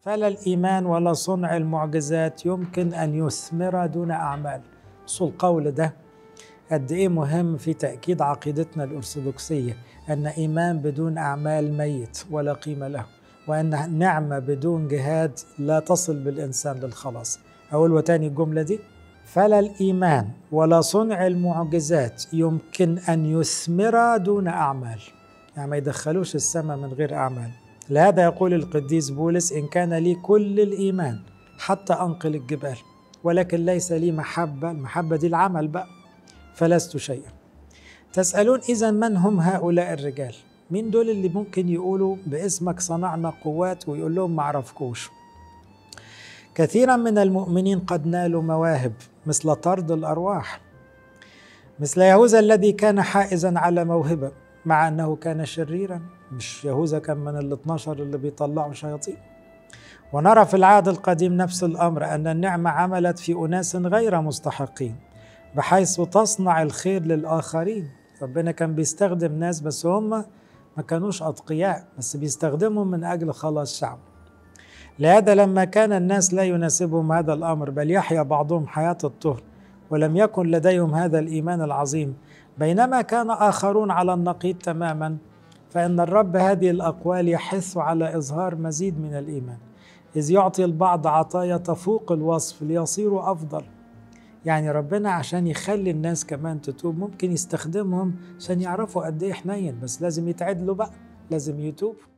فلا الإيمان ولا صنع المعجزات يمكن أن يثمر دون أعمال بصوا القول ده قد إيه مهم في تأكيد عقيدتنا الأرثوذكسية أن إيمان بدون أعمال ميت ولا قيمة له وأن نعمة بدون جهاد لا تصل بالإنسان للخلاص أول وتاني الجملة دي فلا الإيمان ولا صنع المعجزات يمكن أن يثمر دون أعمال يعني ما يدخلوش السماء من غير أعمال لهذا يقول القديس بولس إن كان لي كل الإيمان حتى أنقل الجبال ولكن ليس لي محبة المحبة دي العمل بقى فلست شيئا تسألون إذا من هم هؤلاء الرجال مين دول اللي ممكن يقولوا باسمك صنعنا قوات ويقول لهم معرفكوش كثيرا من المؤمنين قد نالوا مواهب مثل طرد الأرواح مثل يهوذا الذي كان حائزا على موهبة مع أنه كان شريرا مش يهوذا كان من ال 12 اللي بيطلعوا شياطين ونرى في العهد القديم نفس الأمر أن النعمة عملت في أناس غير مستحقين بحيث تصنع الخير للآخرين ربنا كان بيستخدم ناس بس هم ما كانوش أتقياء بس بيستخدمهم من أجل خلاص شعب لهذا لما كان الناس لا يناسبهم هذا الأمر بل يحيا بعضهم حياة الطهر ولم يكن لديهم هذا الإيمان العظيم بينما كان آخرون على النقيض تماما فإن الرب هذه الأقوال يحث على إظهار مزيد من الإيمان إذ يعطي البعض عطايا تفوق الوصف ليصيروا أفضل يعني ربنا عشان يخلي الناس كمان تتوب ممكن يستخدمهم عشان يعرفوا قد ايه حنين بس لازم يتعدلوا بقى لازم يتوبوا